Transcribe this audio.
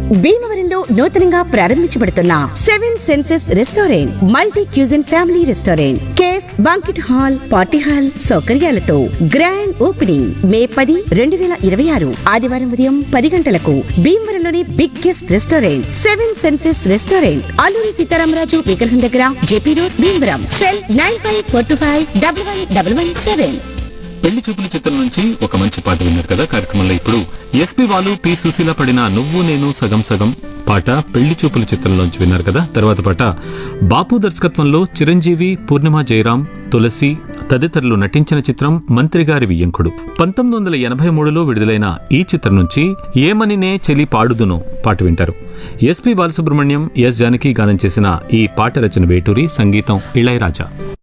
భీమవరంలో నూతనంగా ప్రారంభించబడుతున్న seven senses restaurant multi cuisine family restaurant cafe banquet hall party hall సౌకర్యాలతో గ్రాండ్ ఓపెనింగ్ మే పది రెండు వేల ఇరవై ఆరు ఆదివారం ఉదయం పది గంటలకు భీమవరంలోని biggest restaurant seven senses restaurant Alluri Sitaramaraju విగ్రహం దగ్గర JP road Bhimavaram cell nine five four two five double one double one seven పెళ్లి చూపుల చిత్రం నుంచి ఒక మంచి పాట విన్నారు కదా కార్యక్రమంలో ఇప్పుడు ఎస్పి వాళ్ళు పి సుశీల పడిన నువ్వు నేను సగం సగం పాట పెళ్లి చూపుల చిత్రంలోంచి విన్నారు కదా తర్వాత పాట బాపు దర్శకత్వంలో చిరంజీవి పూర్ణిమ జయరాం తులసి తదితరులు నటించిన చిత్రం మంత్రి గారి వియ్యంకుడు పంతొమ్మిది వందల ఎనభై మూడులో విడుదలైన ఈ చిత్రం నుంచి ఏమనినే చెలి పాడుదునో పాట వింటారు ఎస్పి బాలసుబ్రహ్మణ్యం ఎస్ జానకి గానం చేసిన ఈ పాట రచన వేటూరి సంగీతం ఇళయరాజా